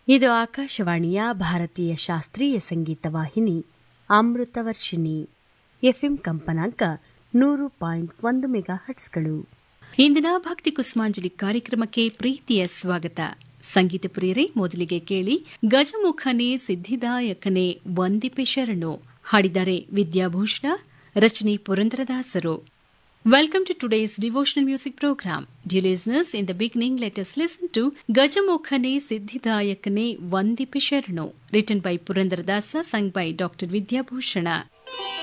ಇದು ಆಕಾಶವಾಣಿಯ ಭಾರತೀಯ ಶಾಸ್ತ್ರೀಯ ಸಂಗೀತ ವಾಹಿನಿ ಅಮೃತವರ್ಷಿಣಿ ಎಫ್ಎಂ ಕಂಪನಾಂಕ ನೂರು ಪಾಯಿಂಟ್ ಒಂದು ಮೆಗಾ ಹಟ್ಸ್ಗಳು ಇಂದಿನ ಭಕ್ತಿ ಕುಸುಮಾಂಜಲಿ ಕಾರ್ಯಕ್ರಮಕ್ಕೆ ಪ್ರೀತಿಯ ಸ್ವಾಗತ ಸಂಗೀತ ಪ್ರಿಯರೇ ಮೊದಲಿಗೆ ಕೇಳಿ ಗಜಮುಖನೇ ಸಿದ್ಧಿದಾಯಕನೇ ವಂದಿಪೆ ಶರಣು ಹಾಡಿದ್ದಾರೆ ವಿದ್ಯಾಭೂಷಣ ರಚನೆ ಪುರಂದರದಾಸರು Welcome to today's devotional music program. Dear listeners, in the beginning, let us listen to Gajamokhane Siddhidayakane Vandipe Sharano, written by Purandaradasa, sung by Dr. Vidya Bhushana.